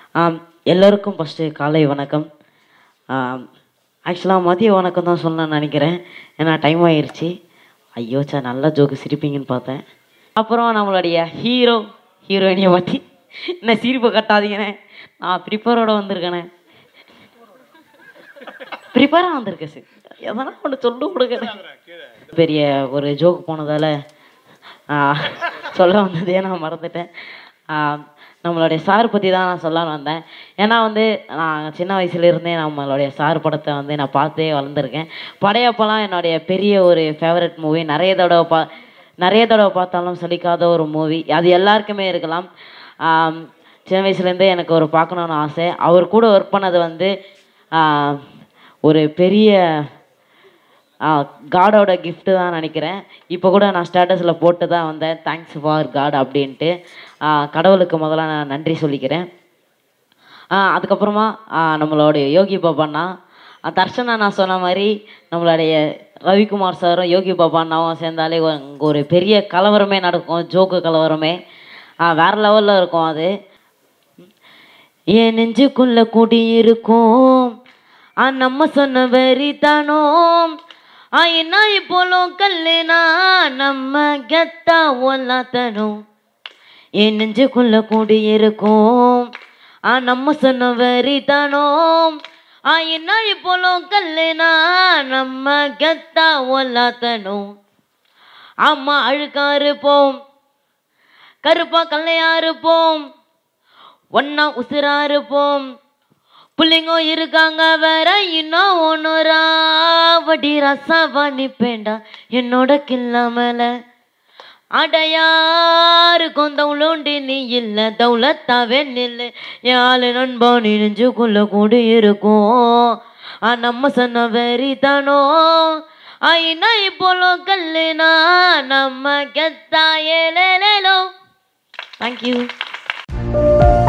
ஆம், எல்லோருக்கும் ஃபஸ்ட்டு காலை வணக்கம் ஆக்சுவலாக மதிய வணக்கம் தான் சொல்லணும்னு நினைக்கிறேன் ஏன்னா டைம் ஆயிருச்சு ஐயோ சா நல்ல ஜோக்கு சிரிப்பீங்கன்னு பார்த்தேன் அப்புறம் நம்மளுடைய ஹீரோ ஹீரோயினியை பற்றி என்ன சிரிப்பு கட்டாதீங்கண்ணே நான் ப்ரிப்பரோட வந்திருக்கேனே ப்ரிப்பராக வந்திருக்கேன் சார் எதனா ஒன்று சொல்லு கொடுக்கணும் பெரிய ஒரு ஜோக் போனதால் சொல்ல வந்ததே நான் மறந்துட்டேன் ஆ, நம்மளுடைய சார் பற்றி தான் நான் சொல்லலாம்னு வந்தேன் ஏன்னா வந்து நான் சின்ன வயசுலேருந்தே நம்மளுடைய சார் படத்தை வந்து நான் பார்த்தே வளர்ந்துருக்கேன் படையப்பெல்லாம் என்னுடைய பெரிய ஒரு ஃபேவரட் மூவி நிறைய தடவை பா நிறைய தடவை பார்த்தாலும் சலிக்காத ஒரு மூவி அது எல்லாருக்குமே இருக்கலாம் ஆம், சின்ன வயசுலேருந்தே எனக்கு ஒரு பார்க்கணுன்னு ஆசை அவர் கூட ஒர்க் பண்ணது வந்து ஆ, ஒரு பெரிய காடோட gift தான் நினைக்கிறேன் இப்போ கூட நான் ஸ்டேட்டஸில் போட்டு தான் வந்தேன் தேங்க்ஸ் ஃபார் காட் அப்படின்ட்டு ஆ, கடவுளுக்கு முதல்ல நான் நன்றி சொல்லிக்கிறேன் ஆ, அதுக்கப்புறமா ஆ, நம்மளுடைய யோகி பாபாண்ணா ஆ, தர்ஷனா நான் சொன்ன மாதிரி நம்மளுடைய ரவிக்குமார் சாரும் யோகி பாபா அண்ணாவும் சேர்ந்தாலே ஒரு- இங்க ஒரு பெரிய கலவரமே நடக்கும் ஜோக்கு கலவரமே ஆ, வேற லெவலில் இருக்கும் அது என் நெஞ்சுக்குள்ள குடி இருக்கும் ஆ நம்ம சொன்ன வரி தானோ ஆ என்ன இப்போலும் கல்லுனா நம்ம கெத்தா ஒல்லாத்தனும் என் நெஞ்சுக்குள்ள கூடி இருக்கும் ஆ நம்ம சொன்ன வரி தானோ ஆ என்ன இப்போலும் கல்லுனா நம்ம கெத்தா ஒல்லாத்தனும் ஆமா அழுக்கா இருப்போம் கருப்பா கல்லையா இருப்போம் ஒன்னா உசுரா இருப்போம் புள்ளைங்க இருக்காங்க வேற இன்னும் ஒன்னுரா வடி ரசாவா நிப்பேண்டா என்னோட கில்லாமல அடையாருக்கும் தவுளுண்டு நீ இல்ல தௌலத்தாவே நில்லு யாழு நண்பா நீ நெஞ்சுக்குள்ள கூடி இருக்கும் ஆ நம்ம சொன்ன வெறி தானோ ஐநா இப்போலோ கல்லுனா நம்ம கெத்தா ஏலேலேலோ தேங்க்யூ